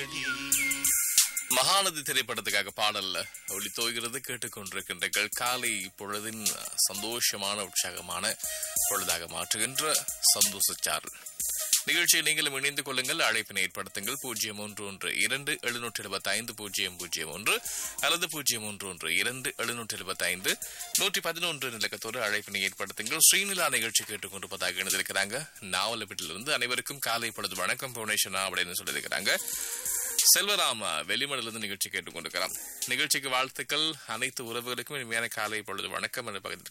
காதலி மகாநதி திரைப்படத்துக்காக பாடல்ல ஒளி தோய்கிறது கேட்டுக்கொண்டிருக்கின்றீர்கள் காலை பொழுதின் சந்தோஷமான உற்சாகமான பொழுதாக மாற்றுகின்ற சந்தோஷச்சாரல் நிகழ்ச்சியை நீங்களும் இணைந்து கொள்ளுங்கள் அழைப்பினை ஏற்படுத்துங்கள் பூஜ்ஜியம் ஒன்று ஒன்று இரண்டு எழுநூற்றி எழுபத்தி ஐந்து பூஜ்ஜியம் பூஜ்ஜியம் ஒன்று அல்லது பூஜ்ஜியம் ஒன்று ஒன்று இரண்டு எழுநூற்றி எழுபத்தி ஐந்து நூற்றி பதினொன்று நிலக்கத்தோடு அழைப்பினை ஏற்படுத்துங்கள் ஸ்ரீநிலா நிகழ்ச்சி கேட்டுக்கொண்டிருப்பதாக இணைந்திருக்கிறாங்க நாவலப்பட்டிலிருந்து அனைவருக்கும் காலை பொழுது வணக்கம் புவனேஸ்வரா அப்படின்னு சொல்லியிருக்கிறாங்க செல்வராம வெளிமடலிருந்து நிகழ்ச்சி கேட்டுக்கொண்டிருக்கிறார் நிகழ்ச்சிக்கு வாழ்த்துக்கள் அனைத்து உறவுகளுக்கும் இனிமையான காலை பொழுது வணக்கம் என்று பகிர்ந்து